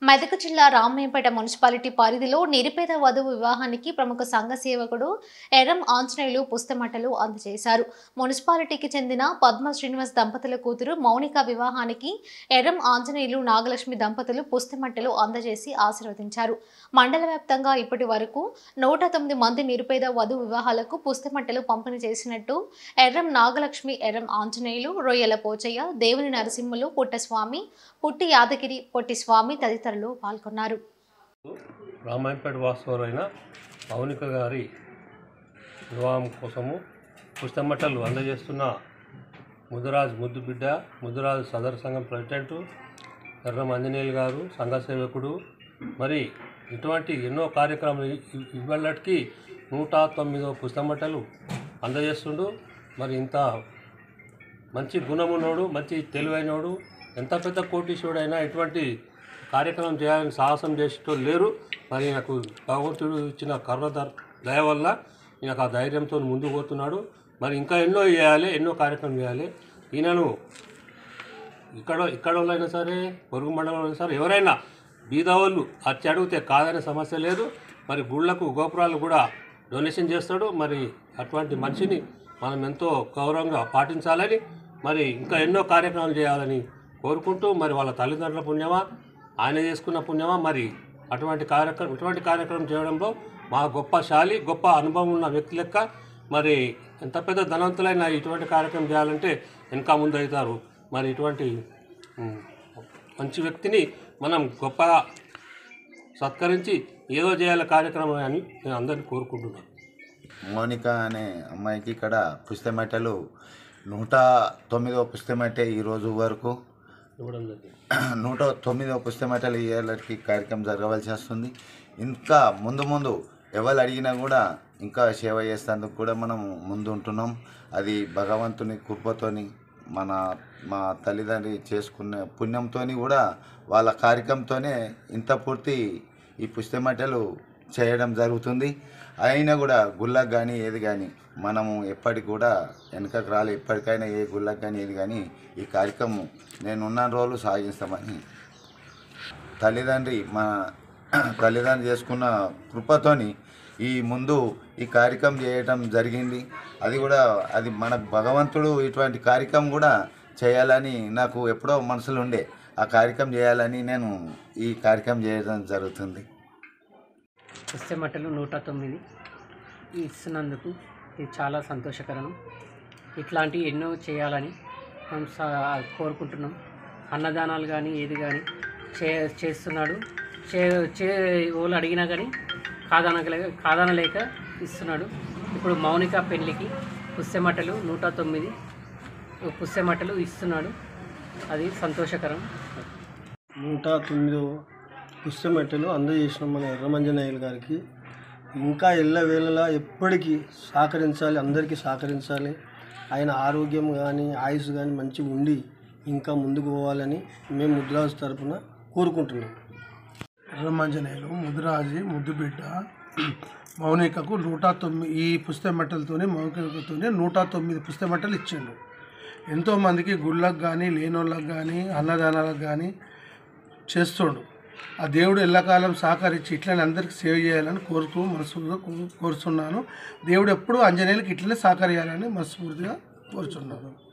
మెదక్ జిల్లా రామయ్యపేట మున్సిపాలిటీ పరిధిలో నిరుపేద వధువు వివాహానికి ప్రముఖ సంఘ సేవకుడు ఎర్రం ఆంజనేయులు పుస్తమట్టలు అందజేశారు మున్సిపాలిటీకి చెందిన పద్మ శ్రీనివాస్ దంపతుల కూతురు మౌనిక వివాహానికి ఎర్రం ఆంజనేయులు నాగలక్ష్మి దంపతులు పుస్తమట్టలు అందజేసి ఆశీర్వదించారు మండల వ్యాప్తంగా ఇప్పటి వరకు నూట తొమ్మిది మంది నిరుపేద వధు వివాహాలకు పుస్తమట్టలు పంపిణీ చేసినట్టు ఎర్రం నాగలక్ష్మి ఎర్రం ఆంజనేయులు రొయ్యల పోచయ్య దేవుని నరసింహులు పుట్టస్వామి పుట్టి యాదగిరి పొట్టి స్వామి తదితరులు పాల్గొన్నారు రామాయణపేట వాస్తవులైన మౌనిక గారి వివాహం కోసము పుస్తమట్టలు అందజేస్తున్న ముదురాజ్ ముద్దు బిడ్డ ముదురాజ్ సదర్ సంఘం ప్రెసిడెంట్ ఎర్రం ఆంజనేయులు గారు సంఘ సేవకుడు మరి ఇటువంటి ఎన్నో కార్యక్రమాలు ఇ- ఇవాళకి నూట తొమ్మిదో పుస్తమట్టలు అందజేస్తుండు మరి ఇంత మంచి గుణమున్నోడు మంచి తెలివైనోడు ఎంత పెద్ద కోటీశ్వరుడైనా ఇటువంటి కార్యక్రమం చేయాలని సాహసం చేసేటోళ్ళు లేరు మరి నాకు భగవంతుడు ఇచ్చిన కరుణ దర్- దయ వల్ల నాకు ఆ ధైర్యంతో ముందుకు పోతున్నాడు మరి ఇంకా ఎన్నో చేయాలి ఎన్నో కార్యక్రమం చేయాలి ఈయనను ఇక్కడ ఇక్కడ వాళ్ళైనా సరే పొరుగు మండలంలో అయినా సరే ఎవరైనా బీదవాళ్ళు అచ్చి అడిగితే కాదనే సమస్య లేదు మరి గుళ్ళకు గోపురాలు కూడా డొనేషన్ చేస్తాడు మరి అటువంటి మనిషిని మనం ఎంతో గౌరవంగా పాటించాలని మరి ఇంకా ఎన్నో కార్యక్రమాలు చేయాలని కోరుకుంటూ మరి వాళ్ళ తల్లిదండ్రుల పుణ్యమా ఆయన చేసుకున్న పుణ్యమా మరి అటువంటి కార్యక్రమం ఇటువంటి కార్యక్రమం చేయడంలో మా గొప్ప శాలి గొప్ప అనుభవం ఉన్న వ్యక్తి లెక్క మరి ఎంత పెద్ద ధనవంతులైన ఇటువంటి కార్యక్రమం చేయాలంటే వెనక ముందు అవుతారు మరి ఇటువంటి ఉమ్, మంచి వ్యక్తిని మనం గొప్పగా సత్కరించి ఏదో చేయాలి కార్యక్రమం అని నేను అందరినీ కోరుకుంటున్నాను మౌనిక అనే అమ్మాయికి ఇక్కడ పుస్తమెట్టలు నూట తొమ్మిదవ పుస్తమెట్టే ఈరోజు వరకు ఇవ్వడం జరిగింది నూట తొమ్మిదవ పుస్తమెట్టలు ఇయ్యాలకి కార్యక్రమం జరగవలసి వస్తుంది ఇంకా ముందు ముందు ఎవరు అడిగినా కూడా ఇంకా సేవ చేసేందుకు కూడా మనం ముందు ఉంటున్నాం అది భగవంతుని కృపతోని మన మా తల్లిదండ్రి చేసుకున్న పుణ్యంతోని కూడా వాళ్ళ కార్యక్రమంతోనే ఇంత పూర్తి ఈ పుస్తమట్టలు చేయడం జరుగుతుంది అయినా కూడా గుళ్ళకు కానీ ఏది కానీ మనము ఎప్పటికి కూడా వెనకకు రాలి ఎప్పటికైనా ఏ గుళ్ళకు కానీ ఏది కానీ ఈ కార్యక్రమం నేను ఉన్న రోజులు సాగిస్తామని తల్లిదండ్రి మా తల్లిదండ్రి చేసుకున్న కృపతోని ఈ ముందు ఈ కార్యక్రమం చేయటం జరిగింది అది కూడా అది మన భగవంతుడు ఇటువంటి కార్యక్రమం కూడా చేయాలని నాకు ఎప్పుడో మనసులో ఉండే ఆ కార్యక్రమం చేయాలని నేను ఈ కార్యక్రమం చేయడం జరుగుతుంది పుస్తమట్టలు నూట తొమ్మిది ఇస్తున్నందుకు ఇది చాలా సంతోషకరం ఇట్లాంటి ఎన్నో చేయాలని మనం సా- కోరుకుంటున్నాం అన్నదానాలు కానీ ఏది కానీ చే చేస్తున్నాడు చే చే వాళ్ళు అడిగినా కానీ కాదనగలేక కాదనలేక ఇస్తున్నాడు ఇప్పుడు మౌనిక పెళ్ళికి పుస్తమట్టలు నూట తొమ్మిది పుస్తమట్టలు ఇస్తున్నాడు అది సంతోషకరం నూట తొమ్మిదో పుస్తమెట్టలు అందజేసిన మన ఎర్రమంజనాయులు గారికి ఇంకా ఎల్లవేళలా ఎప్పటికీ సహకరించాలి అందరికీ సహకరించాలి ఆయన ఆరోగ్యం కానీ ఆయుష్ కానీ మంచిగా ఉండి ఇంకా ముందుకు పోవాలని మేము ముద్రాజు తరపున కోరుకుంటున్నాం ఎర్రమంజనేయులు ముదిరాజి ముద్దుబిడ్డ మౌనికకు నూట తొమ్మిది ఈ పుస్తమెట్టలతోనే మౌనికతోనే నూట తొమ్మిది పుస్తమెట్టలు ఇచ్చిండు ఎంతోమందికి గుళ్ళకు కానీ లేనోళ్ళకి కానీ అన్నదానాలకు కానీ చేస్తుండు ఆ దేవుడు ఎల్లకాలం సహకరించి ఇట్లనే అందరికీ సేవ చేయాలని కోరుతూ మనస్ఫూర్తిగా కో- కోరుతున్నాను దేవుడు ఎప్పుడు అంజనేయులకి ఇట్లనే సహకరియాలని మనస్ఫూర్తిగా కోరుచున్నాను